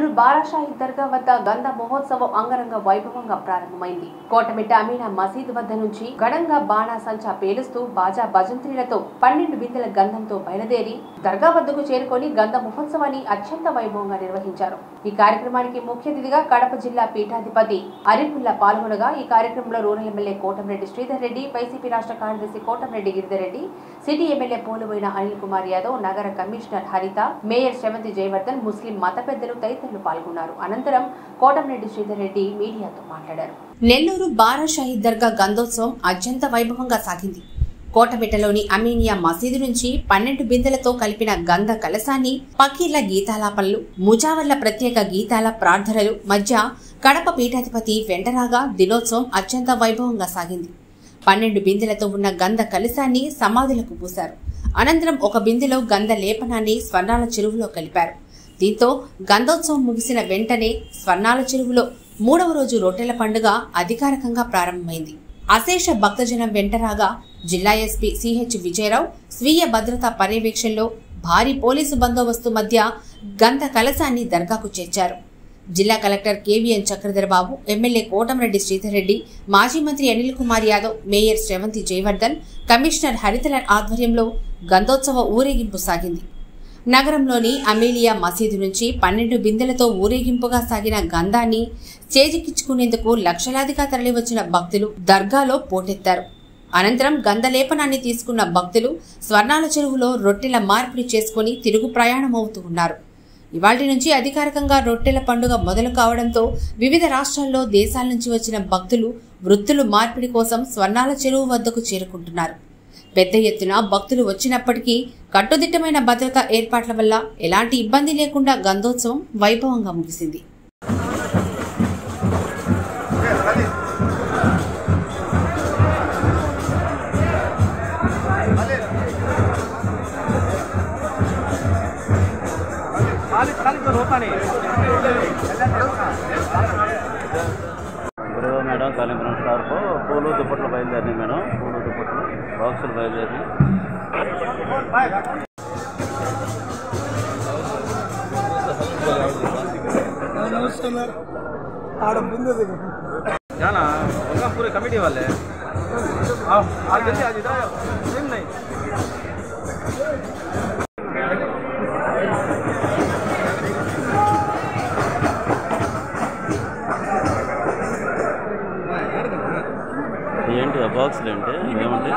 నెల్లూరు బారాషాహి దర్గా వద్ద గంధ మహోత్సవం అంగరంగ వైభవంగా ప్రారంభమైంది కోటమిట్ట అమీనా మసీద్ వద్ద నుంచి ఘనంగా బాణాసంచా పేలుస్తూ బాజా భజంత్రీలతో పన్నెండు బిందెల గంధంతో బయలుదేరి దర్గా వద్దకు చేరుకొని గంధ మహోత్సవాన్ని అత్యంత వైభవంగా నిర్వహించారు ఈ కార్యక్రమానికి ముఖ్య అతిథిగా కడప జిల్లా పీఠాధిపతి అరిపుల్లా పాల్గొనగా ఈ కార్యక్రమంలో rural MLA Kotamreddy Sridhar Reddy YCP రాష్ట్ర కార్యదర్శి కోటంరెడ్డి గిరిధర్ రెడ్డి సిటీ ఎమ్మెల్యే పోలుబోయిన అనిల్ కుమార్ యాదవ్ నగర కమిషనర్ హరిత మేయర్ శ్రవంతి జయవర్ధన్ ముస్లిం మత పెద్దలు తదితరులు పాల్గొన్నారు అనంతరం కోటంరెడ్డి శ్రీధర్ రెడ్డి మీడియాతో మాట్లాడారు నెల్లూరు బారా షహీద్ దర్గా గంధోత్సవం అత్యంత వైభవంగా సాగింది కోటమిట్టలోని అమీనియా మసీదు నుంచి పన్నెండు బిందెలతో కలిపిన గంధ కలశాన్ని పకీర్ల గీతాలాపనలు ముజావర్ల ప్రత్యేక గీతాల ప్రార్థనలు మధ్య కడప పీఠాధిపతి వెంటరాగా దినోత్సవం అత్యంత వైభవంగా సాగింది పన్నెండు బిందెలతో ఉన్న గంధ కలశాన్ని సమాధులకు పూశారు అనంతరం ఒక బిందెలో గంధ లేపనాన్ని స్వర్ణాల చెరువులో కలిపారు దీంతో గంధోత్సవం ముగిసిన వెంటనే స్వర్ణాల చెరువులో మూడవ రోజు రొట్టెల పండుగ అధికారికంగా ప్రారంభమైంది అశేష భక్తజనం వెంటరాగా జిల్లా ఎస్పీ సిహెచ్ విజయరావు స్వీయ భద్రతా పర్యవేక్షణలో భారీ పోలీసు బందోబస్తు మధ్య గంధ కలశాన్ని దర్గాకు చేర్చారు జిల్లా collector KVN Chakradhar Babu MLA Kotamreddy Sridhar Reddy మాజీ మంత్రి అనిల్ కుమార్ యాదవ్ మేయర్ శ్రవంతి జయవర్ధన్ కమిషనర్ హరితల ఆధ్వర్యంలో గంధోత్సవ ఊరేగింపు సాగింది నగరంలోని అమేలియా మసీదు నుంచి పన్నెండు బిందెలతో ఊరేగింపుగా సాగిన గంధాన్ని చేజిక్కించుకునేందుకు లక్షలాదిగా తరలివచ్చిన భక్తులు దర్గాలో పోటెత్తారు అనంతరం గంధలేపనాన్ని తీసుకున్న భక్తులు స్వర్ణాల చెరువులో రొట్టెల మార్పిడి చేసుకుని తిరుగు ప్రయాణమవుతూ ఉన్నారు ఇవాటి నుంచి అధికారికంగా రొట్టెల పండుగ మొదలు కావడంతో వివిధ రాష్ట్రాల్లో దేశాల నుంచి వచ్చిన భక్తులు వృత్తులు మార్పిడి కోసం స్వర్ణాల చెరువు వద్దకు చేరుకుంటున్నారు పెద్ద ఎత్తున భక్తులు వచ్చినప్పటికీ కట్టుదిట్టమైన భద్రతా ఏర్పాట్ల వల్ల ఎలాంటి ఇబ్బంది లేకుండా గంధోత్సవం వైభవంగా ముగిసింది గురువు మేడం కాళీపురం స్టార్కు పూలు దుప్పట్లు బయలుదేరినాయి మేడం పూలు దుప్పట్లు బాక్సులు బయలుదేరి जाना होगा पूरे कमेटी वाले आओ आज जल्दी आज इधर आओ टाइम नहीं ఏంటి ఆ బాక్సులు ఏంటి ఏమంటే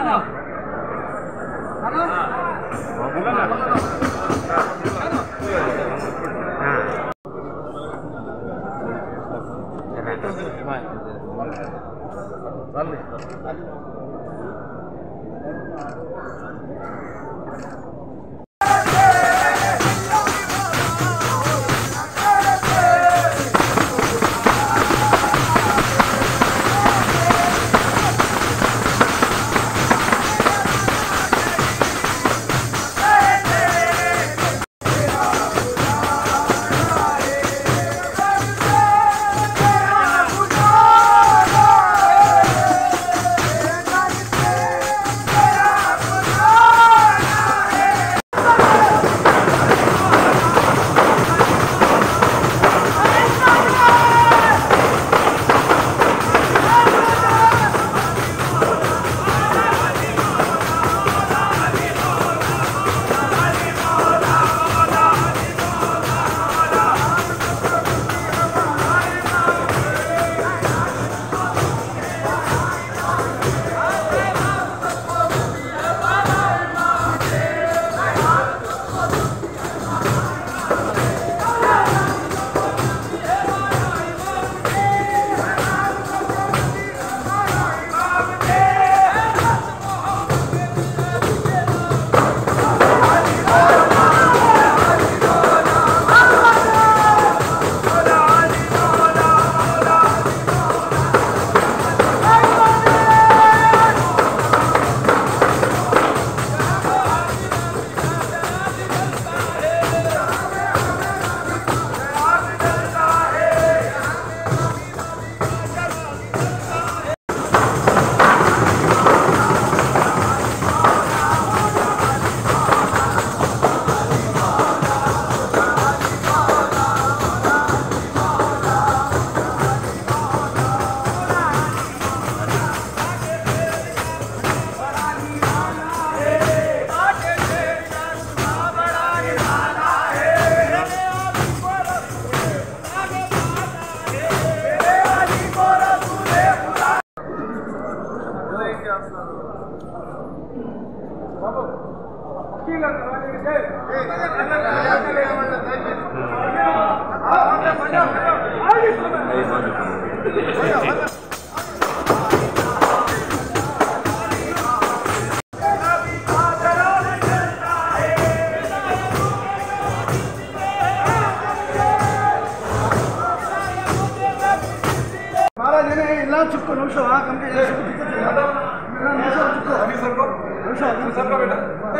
Hey! महाराज ने ಇಲ್ಲ ಚುಕ್ಕು ನಿಮಿಷ ಕಂಪ್ಲೀಟ್ ನಿಮಿಷ ಚುಕ್ಕು ನಿಮಿಷ ನಿಮಿಷ ಬೇಡ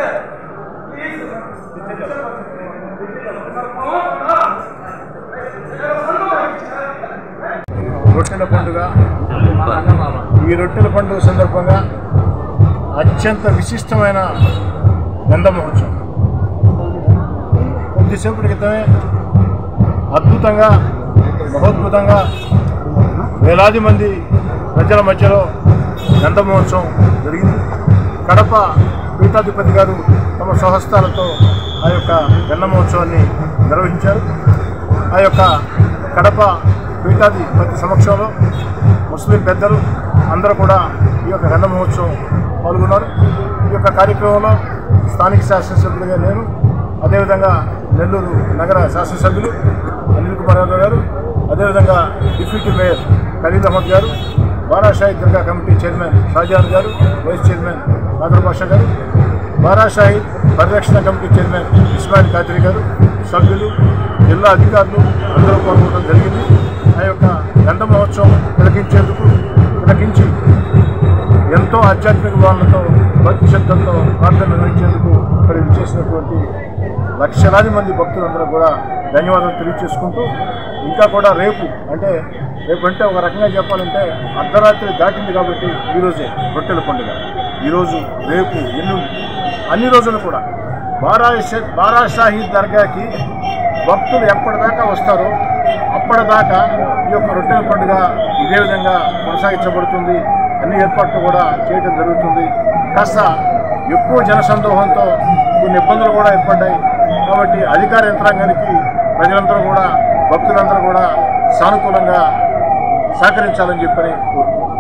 రొట్టెల పండుగ ఈ రొట్టెల పండుగ సందర్భంగా అత్యంత విశిష్టమైన గంధ మహోత్సవం కొద్దిసేపటి క్రితమే అద్భుతంగా మహోద్భుతంగా వేలాది మంది ప్రజల మధ్యలో గంధ మహోత్సవం జరిగింది కడప పీఠాధిపతి గారు తమ స్వహస్తాలతో ఆ యొక్క గంధ మహోత్సవాన్ని నిర్వహించారు ఆ యొక్క కడప పీఠాధిపతి సమక్షంలో ముస్లిం పెద్దలు అందరూ కూడా ఈ యొక్క గంధ మహోత్సవం పాల్గొన్నారు ఈ యొక్క కార్యక్రమంలో స్థానిక శాసనసభ్యులుగా నేను అదేవిధంగా నెల్లూరు నగర శాసనసభ్యులు అనిల్ కుమార్ యాదవ్ గారు అదేవిధంగా డిప్యూటీ మేయర్ ఖలీల్ అహ్మద్ గారు బారాషాహి దర్గా కమిటీ చైర్మన్ షాజహాన్ గారు వైస్ చైర్మన్ నాగర్ బాషా గారు బారాషాహి పరిరక్షణ కమిటీ చైర్మన్ ఇస్మాయిల్ ఖాద్రి గారు సభ్యులు జిల్లా అధికారులు అందరూ పాల్గొనడం జరిగింది ఆ యొక్క గంధ మహోత్సవం తిలకించేందుకు తిలకించి ఎంతో ఆధ్యాత్మిక భావనతో భక్తి శ్రద్ధలతో ప్రార్థన నిర్వహించేందుకు ఇక్కడ విచ్చేసినటువంటి లక్షలాది మంది భక్తులందరూ కూడా ధన్యవాదాలు తెలియజేసుకుంటూ ఇంకా కూడా రేపు అంటే రేపు అంటే ఒక రకంగా చెప్పాలంటే అర్ధరాత్రి దాటింది కాబట్టి ఈరోజే రొట్టెల పండుగ ఈరోజు రేపు ఎల్లుండి అన్ని రోజులు కూడా బారా బారా షాహీద్ దర్గాకి భక్తులు ఎప్పటిదాకా వస్తారో అప్పటిదాకా ఈ యొక్క రొట్టెల పండుగ ఇదే విధంగా కొనసాగించబడుతుంది అన్ని ఏర్పాట్లు కూడా చేయడం జరుగుతుంది కాస్త ఎక్కువ జనసందోహంతో కొన్ని ఇబ్బందులు కూడా ఏర్పడ్డాయి కాబట్టి అధికార యంత్రాంగానికి ప్రజలందరూ కూడా భక్తులందరూ కూడా సానుకూలంగా సహకరించాలని చెప్పని కోరుకుంటున్నాను